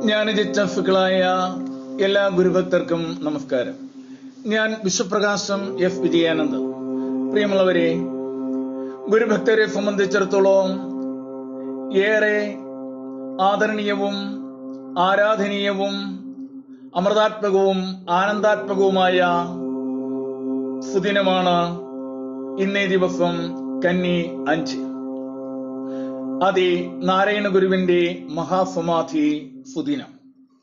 ജ്ഞാനജിറ്റഫുകളായ എല്ലാ ഗുരുഭക്തർക്കും നമസ്കാരം ഞാൻ വിശ്വപ്രകാശം എഫ് വിജയാനന്ദ് പ്രിയമുള്ളവരെ ഗുരുഭക്തരെ സംബന്ധിച്ചിടത്തോളം ഏറെ ആദരണീയവും ആരാധനീയവും അമൃതാത്മകവും ആനന്ദാത്മകവുമായ സുദിനമാണ് ഇന്നേ ദിവസം കന്നി അഞ്ച് അതി നാരായണ ഗുരുവിന്റെ മഹാസമാധി സുദിനം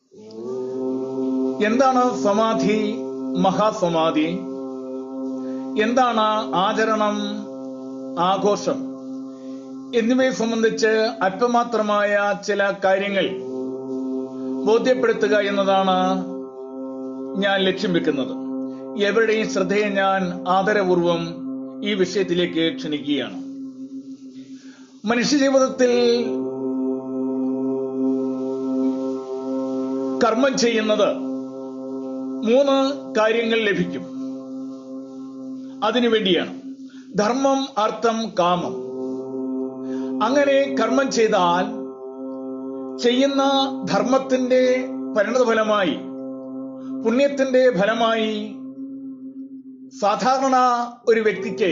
എന്താണ് സമാധി മഹാസമാധി എന്താണ് ആചരണം ആഘോഷം എന്നിവയെ സംബന്ധിച്ച് അല്പമാത്രമായ ചില കാര്യങ്ങൾ ബോധ്യപ്പെടുത്തുക എന്നതാണ് ഞാൻ ലക്ഷ്യം വെക്കുന്നത് എവരുടെയും ശ്രദ്ധയെ ഞാൻ ആദരപൂർവം ഈ വിഷയത്തിലേക്ക് ക്ഷണിക്കുകയാണ് മനുഷ്യജീവിതത്തിൽ കർമ്മം ചെയ്യുന്നത് മൂന്ന് കാര്യങ്ങൾ ലഭിക്കും അതിനുവേണ്ടിയാണ് ധർമ്മം അർത്ഥം കാമം അങ്ങനെ കർമ്മം ചെയ്താൽ ചെയ്യുന്ന ധർമ്മത്തിന്റെ പരിണതഫലമായി പുണ്യത്തിന്റെ ഫലമായി സാധാരണ ഒരു വ്യക്തിക്ക്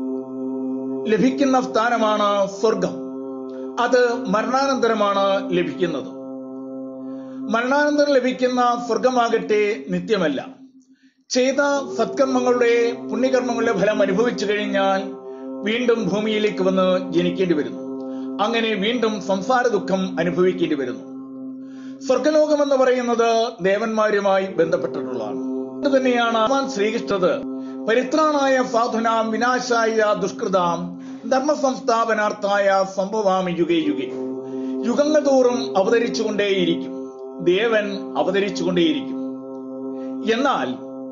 ലഭിക്കുന്ന സ്ഥാനമാണ് സ്വർഗം അത് മരണാനന്തരമാണ് ലഭിക്കുന്നത് മരണാനന്തരം ലഭിക്കുന്ന സ്വർഗമാകട്ടെ നിത്യമല്ല ചെയ്ത സത്കർമ്മങ്ങളുടെ പുണ്യകർമ്മങ്ങളുടെ ഫലം അനുഭവിച്ചു കഴിഞ്ഞാൽ വീണ്ടും ഭൂമിയിലേക്ക് വന്ന് ജനിക്കേണ്ടി വരുന്നു അങ്ങനെ വീണ്ടും സംസാര ദുഃഖം അനുഭവിക്കേണ്ടി വരുന്നു സ്വർഗലോകം എന്ന് പറയുന്നത് ദേവന്മാരുമായി ബന്ധപ്പെട്ടിട്ടുള്ളതാണ് അത് തന്നെയാണ് ഭഗവാൻ ശ്രീകൃഷ്ണത് പരിത്രാണായ സാധുനാം വിനാശായ ദുഷ്കൃതാം ധർമ്മ സംസ്ഥാപനാർത്ഥായ സംഭവാമി യുഗേ യുഗേ യുഗങ്ങൾ തോറും അവതരിച്ചുകൊണ്ടേയിരിക്കും ദേവൻ അവതരിച്ചുകൊണ്ടേയിരിക്കും എന്നാൽ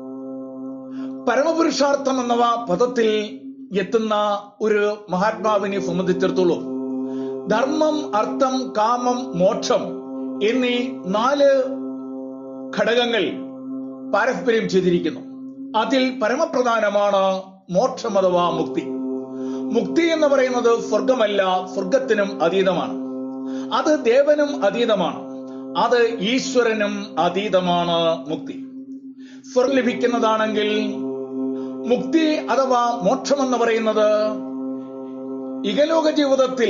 പരമപുരുഷാർത്ഥം എന്ന പദത്തിൽ എത്തുന്ന ഒരു മഹാത്മാവിനെ സംബന്ധിച്ചിടത്തോളം ധർമ്മം അർത്ഥം കാമം മോക്ഷം എന്നീ നാല് ഘടകങ്ങൾ പാരസ്പര്യം ചെയ്തിരിക്കുന്നു അതിൽ പരമപ്രധാനമാണ് മോക്ഷം അഥവാ മുക്തി മുക്തി എന്ന് പറയുന്നത് സ്വർഗമല്ല സ്വർഗത്തിനും അതീതമാണ് അത് ദേവനും അതീതമാണ് അത് ഈശ്വരനും അതീതമാണ് മുക്തി സ്വർഗം ലഭിക്കുന്നതാണെങ്കിൽ മുക്തി അഥവാ മോക്ഷം എന്ന് പറയുന്നത് ഇകലോക ജീവിതത്തിൽ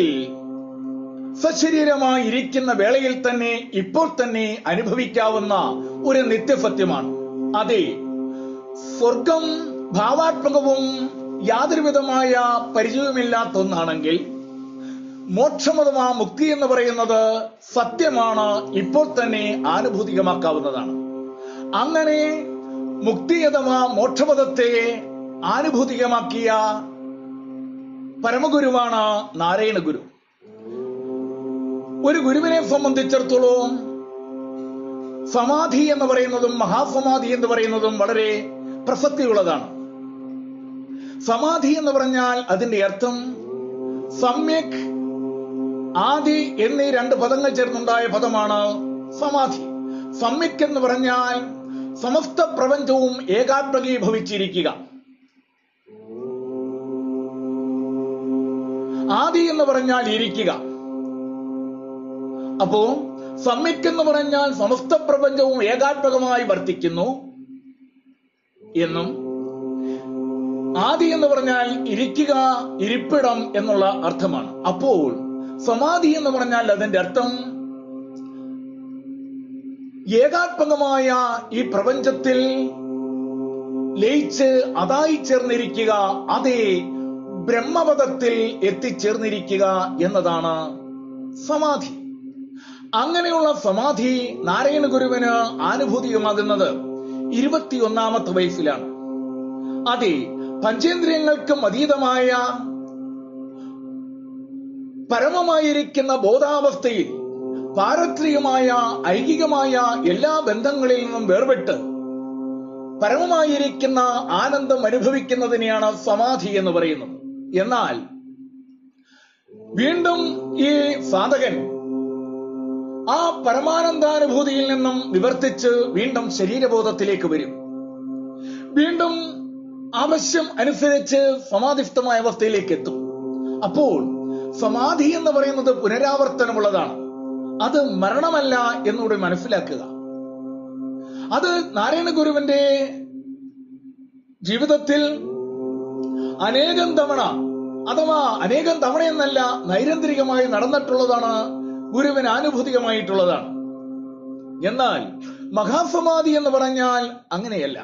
സശരീരമായി ഇരിക്കുന്ന വേളയിൽ തന്നെ ഇപ്പോൾ തന്നെ അനുഭവിക്കാവുന്ന ഒരു നിത്യസത്യമാണ് അതെ സ്വർഗം ഭാവാത്മകവും യാതൊരുവിധമായ പരിചയവുമില്ലാത്ത ഒന്നാണെങ്കിൽ മോക്ഷമതമാ മുക്തി എന്ന് പറയുന്നത് സത്യമാണ് ഇപ്പോൾ തന്നെ ആനുഭൂതികമാക്കാവുന്നതാണ് അങ്ങനെ മുക്തി അഥവാ മോക്ഷപദത്തെ ആനുഭൂതികമാക്കിയ പരമഗുരുവാണ് നാരായണ ഗുരു ഒരു ഗുരുവിനെ സംബന്ധിച്ചിടത്തോളം സമാധി എന്ന് പറയുന്നതും മഹാസമാധി എന്ന് പറയുന്നതും വളരെ പ്രസക്തിയുള്ളതാണ് സമാധി എന്ന് പറഞ്ഞാൽ അതിന്റെ അർത്ഥം സമ്യക് ആദി എന്നീ രണ്ട് പദങ്ങൾ ചേർന്നുണ്ടായ പദമാണ് സമാധി സമ്യക് എന്ന് പറഞ്ഞാൽ സമസ്ത പ്രപഞ്ചവും ഏകാഗ്രതീഭവിച്ചിരിക്കുക ആദി എന്ന് പറഞ്ഞാൽ ഇരിക്കുക അപ്പോ സമ്യക് എന്ന് പറഞ്ഞാൽ സമസ്ത പ്രപഞ്ചവും ഏകാത്മകമായി വർത്തിക്കുന്നു എന്നും ആദി എന്ന് പറഞ്ഞാൽ ഇരിക്കുക ഇരിപ്പിടം എന്നുള്ള അർത്ഥമാണ് അപ്പോൾ സമാധി എന്ന് പറഞ്ഞാൽ അതിന്റെ അർത്ഥം ഏകാത്മകമായ ഈ പ്രപഞ്ചത്തിൽ ലയിച്ച് അതായി ചേർന്നിരിക്കുക അതേ ബ്രഹ്മപദത്തിൽ എത്തിച്ചേർന്നിരിക്കുക എന്നതാണ് സമാധി അങ്ങനെയുള്ള സമാധി നാരായണ ഗുരുവിന് ആനുഭൂതികമാകുന്നത് ഇരുപത്തിയൊന്നാമത്തെ വയസ്സിലാണ് അതെ പഞ്ചേന്ദ്രിയങ്ങൾക്കും അതീതമായ പരമമായിരിക്കുന്ന ബോധാവസ്ഥയിൽ പാരത്രികമായ ഐകികമായ എല്ലാ ബന്ധങ്ങളിൽ നിന്നും വേർപെട്ട് പരമമായിരിക്കുന്ന ആനന്ദം അനുഭവിക്കുന്നതിനെയാണ് സമാധി എന്ന് പറയുന്നത് എന്നാൽ വീണ്ടും ഈ സാധകൻ ആ പരമാനന്ദാനുഭൂതിയിൽ നിന്നും നിവർത്തിച്ച് വീണ്ടും ശരീരബോധത്തിലേക്ക് വരും വീണ്ടും ആവശ്യം അനുസരിച്ച് സമാധിസ്ഥമായ അവസ്ഥയിലേക്ക് എത്തും അപ്പോൾ സമാധി എന്ന് പറയുന്നത് പുനരാവർത്തനമുള്ളതാണ് അത് മരണമല്ല എന്നുകൂടി മനസ്സിലാക്കുക അത് നാരായണ ഗുരുവിന്റെ ജീവിതത്തിൽ അനേകം തവണ അഥവാ അനേകം തവണ എന്നല്ല നൈരന്തരികമായി നടന്നിട്ടുള്ളതാണ് ഗുരുവിന് ആനുഭൂതികമായിട്ടുള്ളതാണ് എന്നാൽ മഹാസമാധി എന്ന് പറഞ്ഞാൽ അങ്ങനെയല്ല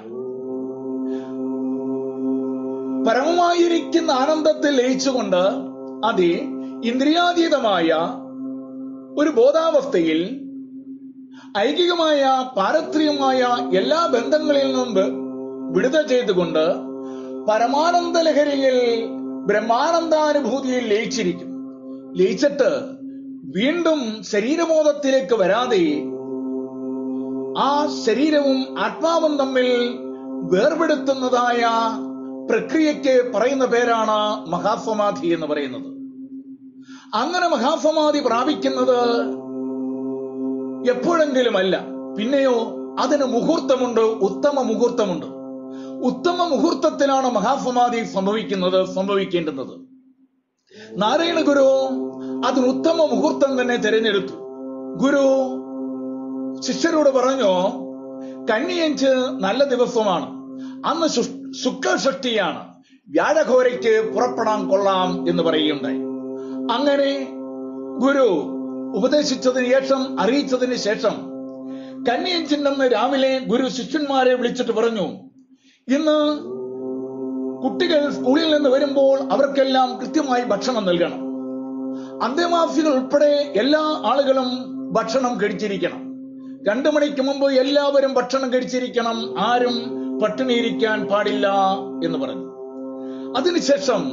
പരമമായിരിക്കുന്ന ആനന്ദത്തിൽ ലയിച്ചുകൊണ്ട് അതി ഇന്ദ്രിയാതീതമായ ഒരു ബോധാവസ്ഥയിൽ ഐകികമായ പാരത്രികമായ എല്ലാ ബന്ധങ്ങളിൽ നിന്നും വിടുത ചെയ്തുകൊണ്ട് പരമാനന്ദ ലഹരിയിൽ ബ്രഹ്മാനന്ദാനുഭൂതിയിൽ ലയിച്ചിരിക്കും ലയിച്ചിട്ട് വീണ്ടും ശരീരബോധത്തിലേക്ക് വരാതെ ആ ശരീരവും ആത്മാവും തമ്മിൽ വേർപെടുത്തുന്നതായ പ്രക്രിയയ്ക്ക് പറയുന്ന പേരാണ് മഹാസമാധി എന്ന് പറയുന്നത് അങ്ങനെ മഹാസമാധി പ്രാപിക്കുന്നത് എപ്പോഴെങ്കിലുമല്ല പിന്നെയോ അതിന് മുഹൂർത്തമുണ്ട് ഉത്തമ മുഹൂർത്തമുണ്ട് ഉത്തമ മുഹൂർത്തത്തിലാണ് മഹാസമാധി സംഭവിക്കുന്നത് സംഭവിക്കേണ്ടുന്നത് നാരായണ ഗുരു അതിന് ഉത്തമ മുഹൂർത്തം തന്നെ തിരഞ്ഞെടുത്തു ഗുരു ശിഷ്യരോട് പറഞ്ഞു കന്നിയഞ്ച് നല്ല ദിവസമാണ് അന്ന് ശു- ശുക്ലഷഷ്ടിയാണ് വ്യാഴഘോരയ്ക്ക് പുറപ്പെടാൻ കൊള്ളാം എന്ന് പറയുകയുണ്ടായി അങ്ങനെ ഗുരു ഉപദേശിച്ചതിന് ശേഷം അറിയിച്ചതിന് ശേഷം കന്നിയഞ്ചിന്റെ രാവിലെ ഗുരു ശിഷ്യന്മാരെ വിളിച്ചിട്ട് പറഞ്ഞു ഇന്ന് കുട്ടികൾ സ്കൂളിൽ നിന്ന് വരുമ്പോൾ അവർക്കെല്ലാം കൃത്യമായി ഭക്ഷണം നൽകണം അന്തേവാസികൾ ഉൾപ്പെടെ എല്ലാ ആളുകളും ഭക്ഷണം കഴിച്ചിരിക്കണം രണ്ടു മണിക്ക് മുമ്പ് എല്ലാവരും ഭക്ഷണം കഴിച്ചിരിക്കണം ആരും പട്ടിണിയിരിക്കാൻ പാടില്ല എന്ന് പറഞ്ഞു അതിനുശേഷം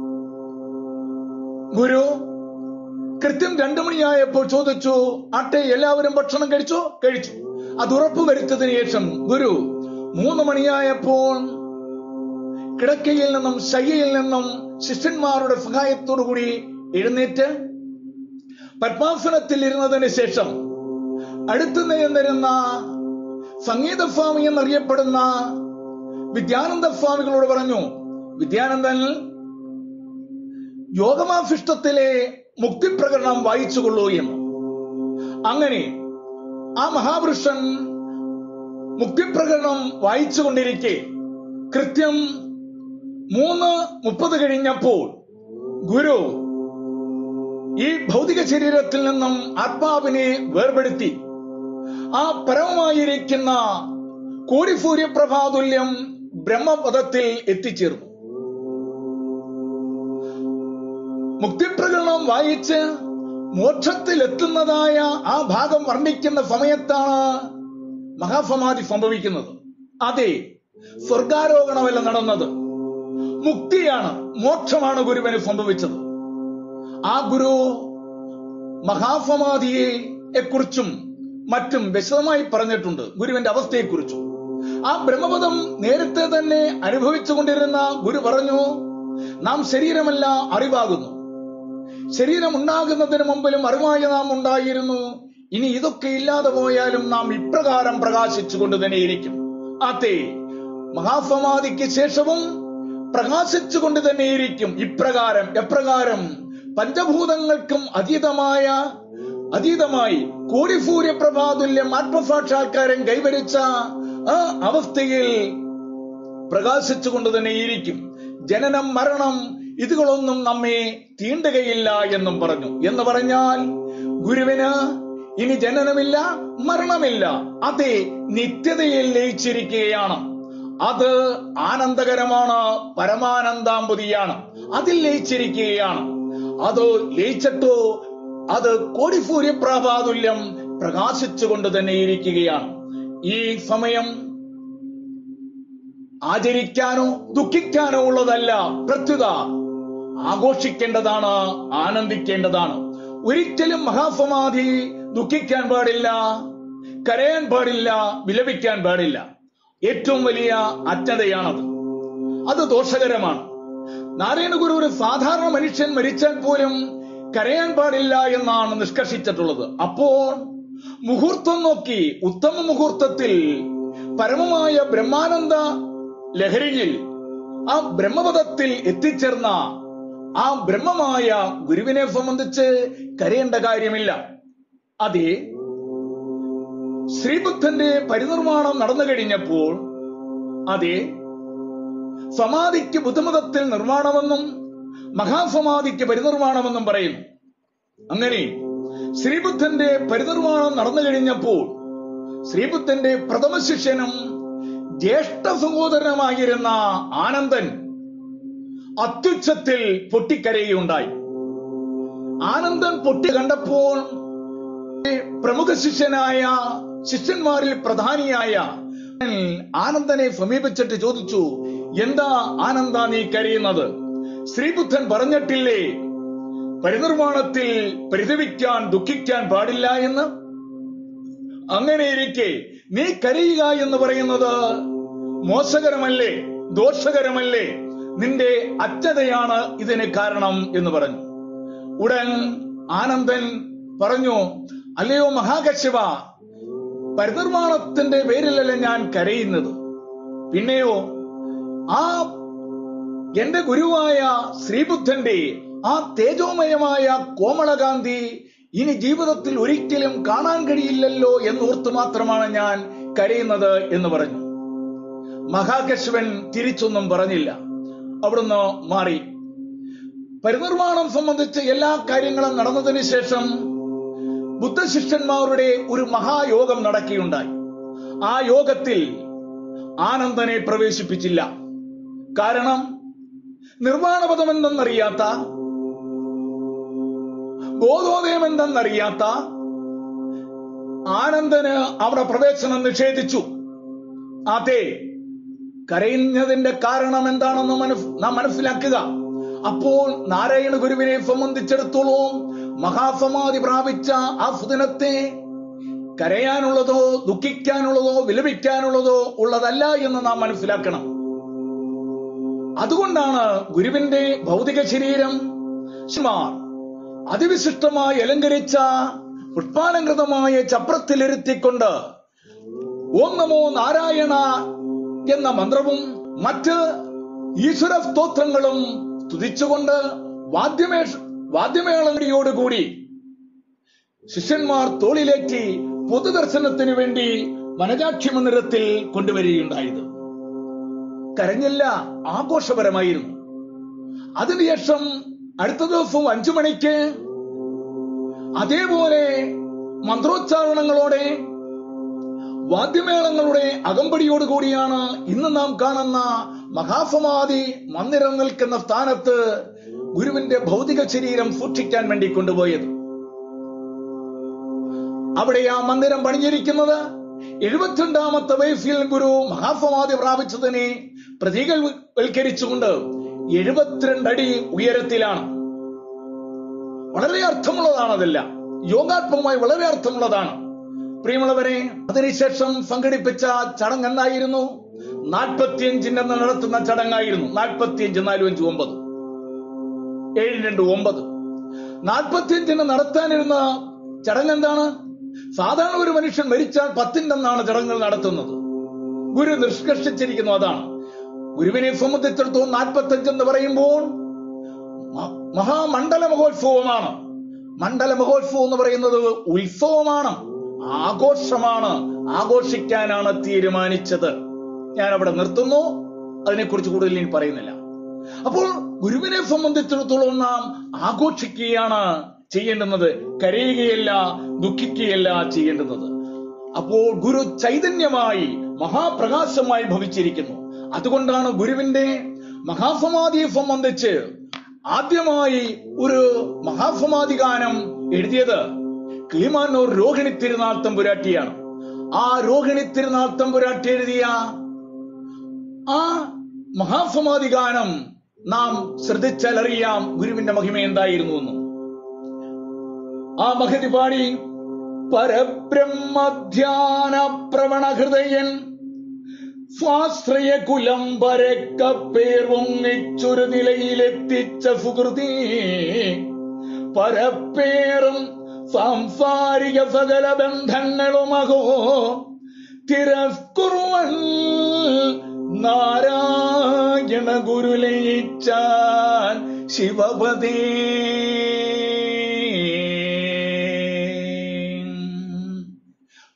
ഗുരു കൃത്യം രണ്ടു മണിയായപ്പോൾ ചോദിച്ചു ആട്ടെ എല്ലാവരും ഭക്ഷണം കഴിച്ചോ കഴിച്ചു അത് ഉറപ്പുവരുത്തതിന് ശേഷം ഗുരു മൂന്ന് മണിയായപ്പോൾ കിടക്കയിൽ നിന്നും ശയ്യയിൽ നിന്നും ശിഷ്യന്മാരുടെ സഹായത്തോടു കൂടി എഴുന്നേറ്റ് പത്മാസനത്തിൽ ഇരുന്നതിന് ശേഷം അടുത്തു നിന്നിരുന്ന സംഗീത സ്വാമി എന്നറിയപ്പെടുന്ന വിദ്യാനന്ദ സ്വാമികളോട് പറഞ്ഞു വിദ്യാനന്ദൻ യോഗമാഫിഷ്ടത്തിലെ മുക്തിപ്രകടനം വായിച്ചുകൊള്ളൂ എന്ന് അങ്ങനെ ആ മഹാപുരുഷൻ മുക്തിപ്രകടനം വായിച്ചുകൊണ്ടിരിക്കെ കൃത്യം മൂന്ന് മുപ്പത് കഴിഞ്ഞപ്പോൾ ഗുരു ഈ ഭൗതിക ശരീരത്തിൽ നിന്നും ആത്മാവിനെ വേർപെടുത്തി ആ പരമമായിരിക്കുന്ന കോടിസൂര്യപ്രഭാതുല്യം ബ്രഹ്മപദത്തിൽ എത്തിച്ചേർന്നു മുക്തിപ്രകടനം വായിച്ച് മോക്ഷത്തിൽ എത്തുന്നതായ ആ ഭാഗം വർണ്ണിക്കുന്ന സമയത്താണ് മഹാസമാധി സംഭവിക്കുന്നത് അതെ സ്വർഗാരോഹണമല്ല നടന്നത് മുക്തിയാണ് മോക്ഷമാണ് ഗുരുവിന് സംഭവിച്ചത് ആ ഗുരു മഹാസമാധിയെ കുറിച്ചും മറ്റും വിശദമായി പറഞ്ഞിട്ടുണ്ട് ഗുരുവിന്റെ അവസ്ഥയെക്കുറിച്ചും ആ ബ്രഹ്മപദം നേരത്തെ തന്നെ അനുഭവിച്ചുകൊണ്ടിരുന്ന ഗുരു പറഞ്ഞു നാം ശരീരമല്ല അറിവാകുന്നു ശരീരം ഉണ്ടാകുന്നതിന് മുമ്പിലും അറിവായ നാം ഉണ്ടായിരുന്നു ഇനി ഇതൊക്കെ ഇല്ലാതെ പോയാലും നാം ഇപ്രകാരം പ്രകാശിച്ചുകൊണ്ട് തന്നെ ഇരിക്കും അതെ മഹാസമാധിക്ക് ശേഷവും പ്രകാശിച്ചുകൊണ്ട് തന്നെ ഇരിക്കും ഇപ്രകാരം എപ്രകാരം പഞ്ചഭൂതങ്ങൾക്കും അതീതമായ അതീതമായി കോടിസൂര്യപ്രഭാതുല്യം ആത്മസാക്ഷാത്കാരം കൈവരിച്ച ആ അവസ്ഥയിൽ പ്രകാശിച്ചുകൊണ്ട് തന്നെ ഇരിക്കും ജനനം മരണം ഇതുകളൊന്നും നമ്മെ തീണ്ടുകയില്ല എന്നും പറഞ്ഞു എന്ന് പറഞ്ഞാൽ ഗുരുവിന് ഇനി ജനനമില്ല മരണമില്ല അതെ നിത്യതയിൽ ലയിച്ചിരിക്കുകയാണ് അത് ആനന്ദകരമാണ് പരമാനന്ദാമ്പതിയാണ് അതിൽ ലയിച്ചിരിക്കുകയാണ് അത് ലയിച്ചിട്ടോ അത് കോടിസൂര്യപ്രഭാതുല്യം പ്രകാശിച്ചുകൊണ്ട് തന്നെ ഇരിക്കുകയാണ് ഈ സമയം ആചരിക്കാനോ ദുഃഖിക്കാനോ ഉള്ളതല്ല പ്രത്യുത ആഘോഷിക്കേണ്ടതാണ് ആനന്ദിക്കേണ്ടതാണ് ഒരിക്കലും മഹാസമാധി ദുഃഖിക്കാൻ പാടില്ല കരയാൻ പാടില്ല വിലപിക്കാൻ പാടില്ല ഏറ്റവും വലിയ അജ്ഞതയാണത് അത് ദോഷകരമാണ് നാരായണ ഗുരു ഒരു സാധാരണ മനുഷ്യൻ മരിച്ചാൽ പോലും കരയാൻ പാടില്ല എന്നാണ് നിഷ്കർഷിച്ചിട്ടുള്ളത് അപ്പോൾ മുഹൂർത്തം നോക്കി ഉത്തമ മുഹൂർത്തത്തിൽ പരമമായ ബ്രഹ്മാനന്ദ ലഹരിയിൽ ആ ബ്രഹ്മപദത്തിൽ എത്തിച്ചേർന്ന ആ ബ്രഹ്മമായ ഗുരുവിനെ സംബന്ധിച്ച് കരയേണ്ട കാര്യമില്ല അതെ ശ്രീബുദ്ധന്റെ പരിനിർമ്മാണം നടന്നു കഴിഞ്ഞപ്പോൾ അതെ സമാധിക്ക് ബുദ്ധമതത്തിൽ നിർമ്മാണമെന്നും മഹാസമാധിക്ക് പരിനിർമ്മാണമെന്നും പറയുന്നു അങ്ങനെ ശ്രീബുദ്ധന്റെ പരിനിർമ്മാണം നടന്നു കഴിഞ്ഞപ്പോൾ ശ്രീബുദ്ധന്റെ പ്രഥമ ശിഷ്യനും ജ്യേഷ്ഠ സഹോദരനുമായിരുന്ന ആനന്ദൻ അത്യുച്ഛത്തിൽ പൊട്ടിക്കരയുണ്ടായി ആനന്ദൻ പൊട്ടി കണ്ടപ്പോൾ പ്രമുഖ ശിഷ്യനായ ശിഷ്യന്മാരിൽ പ്രധാനിയായ ആനന്ദനെ സമീപിച്ചിട്ട് ചോദിച്ചു എന്താ ആനന്ദ നീ കരയുന്നത് ശ്രീബുദ്ധൻ പറഞ്ഞിട്ടില്ലേ പരിനിർമ്മാണത്തിൽ പരിതപിക്കാൻ ദുഃഖിക്കാൻ പാടില്ല എന്ന് അങ്ങനെ ഇരിക്കെ നീ കരയുക എന്ന് പറയുന്നത് മോശകരമല്ലേ ദോഷകരമല്ലേ നിന്റെ അജ്ഞതയാണ് ഇതിന് കാരണം എന്ന് പറഞ്ഞു ഉടൻ ആനന്ദൻ പറഞ്ഞു അല്ലയോ മഹാകശ്യപ പരിനിർമ്മാണത്തിന്റെ പേരിലല്ല ഞാൻ കരയുന്നത് പിന്നെയോ ആ എന്റെ ഗുരുവായ ശ്രീബുദ്ധന്റെ ആ തേജോമയമായ കോമളകാന്തി ഇനി ജീവിതത്തിൽ ഒരിക്കലും കാണാൻ കഴിയില്ലല്ലോ എന്നോർത്ത് മാത്രമാണ് ഞാൻ കരയുന്നത് എന്ന് പറഞ്ഞു മഹാകശ്വൻ തിരിച്ചൊന്നും പറഞ്ഞില്ല അവിടുന്ന് മാറി പരിനിർമ്മാണം സംബന്ധിച്ച് എല്ലാ കാര്യങ്ങളും നടന്നതിന് ശേഷം ബുദ്ധശിഷ്യന്മാരുടെ ഒരു മഹായോഗം നടക്കുകയുണ്ടായി ആ യോഗത്തിൽ ആനന്ദനെ പ്രവേശിപ്പിച്ചില്ല കാരണം നിർമ്മാണപദം എന്തെന്നറിയാത്ത ബോധോദയം എന്തെന്നറിയാത്ത ആനന്ദന് അവിടെ പ്രവേശനം നിഷേധിച്ചു അതെ കരയുന്നതിന്റെ കാരണം എന്താണെന്ന് മനസ് നാം മനസ്സിലാക്കുക അപ്പോൾ നാരായണ ഗുരുവിനെ സംബന്ധിച്ചിടത്തോളം മഹാസമാധി പ്രാപിച്ച ആ സുദിനത്തെ കരയാനുള്ളതോ ദുഃഖിക്കാനുള്ളതോ വിലപിക്കാനുള്ളതോ ഉള്ളതല്ല എന്ന് നാം മനസ്സിലാക്കണം അതുകൊണ്ടാണ് ഗുരുവിന്റെ ഭൗതിക ശരീരം ശിമാർ അതിവിശിഷ്ടമായി അലങ്കരിച്ച പുഷ്പാലങ്കൃതമായ ചപ്രത്തിലിരുത്തിക്കൊണ്ട് ഓം നമോ നാരായണ എന്ന മന്ത്രവും മറ്റ് ഈശ്വര സ്തോത്രങ്ങളും സ്തുതിച്ചുകൊണ്ട് വാദ്യമേ വാദ്യമേളങ്ങളിയോടുകൂടി ശിഷ്യന്മാർ തോളിലേറ്റി പൊതുദർശനത്തിന് വേണ്ടി വനജാക്ഷി മന്ദിരത്തിൽ കൊണ്ടുവരികയുണ്ടായത് കരഞ്ഞില്ല ആഘോഷപരമായിരുന്നു അതിനുശേഷം അടുത്ത ദിവസവും അഞ്ചു മണിക്ക് അതേപോലെ മന്ത്രോച്ചാരണങ്ങളോടെ വാദ്യമേളങ്ങളുടെ അകമ്പടിയോടുകൂടിയാണ് ഇന്ന് നാം കാണുന്ന മഹാസമാധി മന്ദിരം നിൽക്കുന്ന സ്ഥാനത്ത് ഗുരുവിന്റെ ഭൗതിക ശരീരം സൂക്ഷിക്കാൻ വേണ്ടി കൊണ്ടുപോയത് അവിടെ ആ മന്ദിരം പണിഞ്ഞിരിക്കുന്നത് എഴുപത്തിരണ്ടാമത്തെ വയസ്സിൽ ഗുരു മഹാസമാധി പ്രാപിച്ചതിനെ പ്രതീകവൽക്കരിച്ചുകൊണ്ട് എഴുപത്തിരണ്ട് അടി ഉയരത്തിലാണ് വളരെ അർത്ഥമുള്ളതാണ് അതെല്ലാം യോഗാത്മകമായി വളരെ അർത്ഥമുള്ളതാണ് പ്രിയമുള്ളവരെ അതിനുശേഷം സംഘടിപ്പിച്ച ചടങ്ങ് എന്തായിരുന്നു നാൽപ്പത്തിയഞ്ചിന്റെ നടത്തുന്ന ചടങ്ങായിരുന്നു നാൽപ്പത്തിയഞ്ച് നാലും അഞ്ച് ഒമ്പത് ഏഴ് രണ്ട് ഒമ്പത് നാൽപ്പത്തിയഞ്ചിന് നടത്താനിരുന്ന ചടങ്ങ് എന്താണ് സാധാരണ ഒരു മനുഷ്യൻ മരിച്ചാൽ പത്തിൻ്റെന്നാണ് ചടങ്ങുകൾ നടത്തുന്നത് ഗുരു നിഷ്കർഷിച്ചിരിക്കുന്നു അതാണ് ഗുരുവിനെ സംബന്ധിച്ചിടത്തോളം നാൽപ്പത്തഞ്ച് എന്ന് പറയുമ്പോൾ മ- മഹാമണ്ഡല മഹോത്സവമാണ് മണ്ഡല മഹോത്സവം എന്ന് പറയുന്നത് ഉത്സവമാണ് ആഘോഷമാണ് ആഘോഷിക്കാനാണ് തീരുമാനിച്ചത് ഞാൻ അവിടെ നിർത്തുന്നു അതിനെക്കുറിച്ച് കൂടുതൽ ഇനി പറയുന്നില്ല അപ്പോൾ ഗുരുവിനെ സംബന്ധിച്ചിടത്തോളം നാം ആഘോഷിക്കുകയാണ് ചെയ്യേണ്ടുന്നത് കരയുകയല്ല ദുഃഖിക്കുകയല്ല ചെയ്യേണ്ടുന്നത് അപ്പോൾ ഗുരു ചൈതന്യമായി മഹാപ്രകാശമായി ഭവിച്ചിരിക്കുന്നു അതുകൊണ്ടാണ് ഗുരുവിന്റെ മഹാസമാധിയെ സംബന്ധിച്ച് ആദ്യമായി ഒരു മഹാസമാധി ഗാനം എഴുതിയത് കിളിമാനൂർ രോഹിണി തിരുനാൾ തമ്പുരാട്ടിയാണ് ആ രോഹിണി തിരുനാൾ തമ്പുരാട്ടി എഴുതിയ ആ മഹാസമാധി ഗാനം നാം ശ്രദ്ധിച്ചാൽ അറിയാം ഗുരുവിന്റെ മഹിമ എന്തായിരുന്നു എന്ന് ആ മഹതി പാടി പരബ്രഹ്മധ്യാന പ്രവണ ഹൃദയൻ സ്വാശ്രയ കുലം പരക്കപ്പേർവൊന്നിച്ചൊരു നിലയിലെത്തിച്ച സുഹൃതി പരപ്പേറും സാംസാരിക സകല ബന്ധങ്ങളുമകോ തിരസ്കുറുവൻ നാരായണ ഗുരുലയിച്ചാൻ ശിവപതേ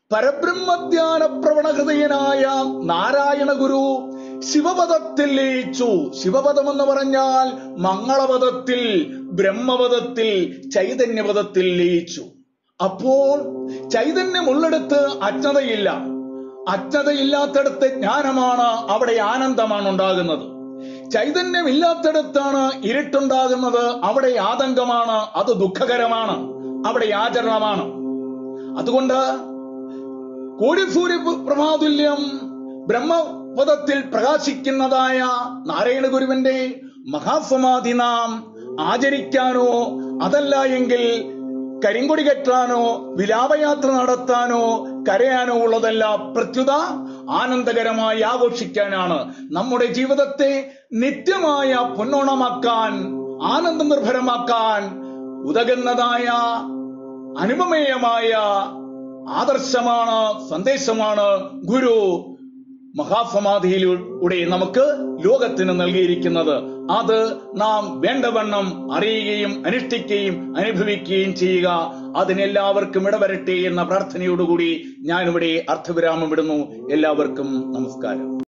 പരബ്രഹ്മധ്യാന പ്രവണഹൃദയനായ നാരായണ ഗുരു ശിവപദത്തിൽ ലയിച്ചു ശിവപദം എന്ന് പറഞ്ഞാൽ മംഗളപദത്തിൽ ബ്രഹ്മപദത്തിൽ ചൈതന്യപദത്തിൽ ലയിച്ചു അപ്പോൾ ചൈതന്യമുള്ളിടത്ത് അജ്ഞതയില്ല അജ്ഞതയില്ലാത്തടത്ത് ജ്ഞാനമാണ് അവിടെ ആനന്ദമാണ് ഉണ്ടാകുന്നത് ചൈതന്യമില്ലാത്തടത്താണ് ഇരുട്ടുണ്ടാകുന്നത് അവിടെ ആതങ്കമാണ് അത് ദുഃഖകരമാണ് അവിടെ ആചരണമാണ് അതുകൊണ്ട് കോടിസൂര്യ പ്രഭാതുല്യം ബ്രഹ്മപദത്തിൽ പ്രകാശിക്കുന്നതായ നാരായണ ഗുരുവിന്റെ മഹാസമാധി നാം ആചരിക്കാനോ അതല്ല എങ്കിൽ കരിങ്കൊടി കെട്ടാനോ വിലാപയാത്ര നടത്താനോ കരയാനോ ഉള്ളതല്ല പ്രത്യുത ആനന്ദകരമായി ആഘോഷിക്കാനാണ് നമ്മുടെ ജീവിതത്തെ നിത്യമായ പൊന്നോണമാക്കാൻ ആനന്ദ നിർഭരമാക്കാൻ ഉതകുന്നതായ അനുപമേയമായ ആദർശമാണ് സന്ദേശമാണ് ഗുരു മഹാസമാധിയിലൂടെ നമുക്ക് ലോകത്തിന് നൽകിയിരിക്കുന്നത് അത് നാം വേണ്ടവണ്ണം അറിയുകയും അനുഷ്ഠിക്കുകയും അനുഭവിക്കുകയും ചെയ്യുക അതിനെല്ലാവർക്കും ഇടവരട്ടെ എന്ന പ്രാർത്ഥനയോടുകൂടി ഞാനിവിടെ അർത്ഥവിരാമം വിടുന്നു എല്ലാവർക്കും നമസ്കാരം